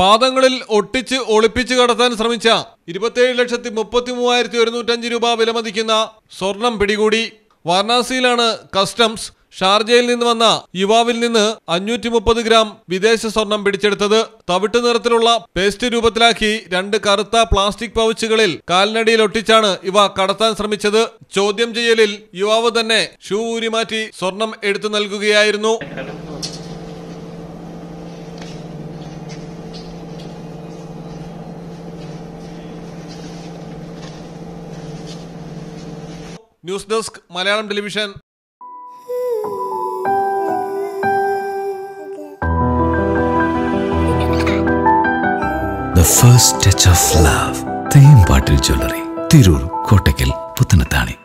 പാദങ്ങളിൽ ഒട്ടിച്ച് ഒളിപ്പിച്ച് കടത്താൻ ശ്രമിച്ച ഇരുപത്തിയേഴ് ലക്ഷത്തി മുപ്പത്തി മൂവായിരത്തി ഒരുന്നൂറ്റഞ്ച് രൂപ വിലമതിക്കുന്ന സ്വർണം പിടികൂടി വാരണാസിയിലാണ് കസ്റ്റംസ് ഷാർജയിൽ നിന്ന് വന്ന യുവാവിൽ നിന്ന് അഞ്ഞൂറ്റി മുപ്പത് ഗ്രാം വിദേശ സ്വർണം പിടിച്ചെടുത്തത് തവിട്ട് നിറത്തിലുള്ള പേസ്റ്റ് രൂപത്തിലാക്കി രണ്ട് കറുത്ത പ്ലാസ്റ്റിക് പൗച്ചുകളിൽ കാൽനടിയിൽ ഒട്ടിച്ചാണ് ഇവ കടത്താൻ ശ്രമിച്ചത് ചോദ്യം ചെയ്യലിൽ യുവാവ് തന്നെ ഷൂ ഊരിമാറ്റി സ്വർണം എടുത്തു നൽകുകയായിരുന്നു news desk Malayalam television The first touch of love. Thembattil jewellery Tirur Kottakkal Puthanathani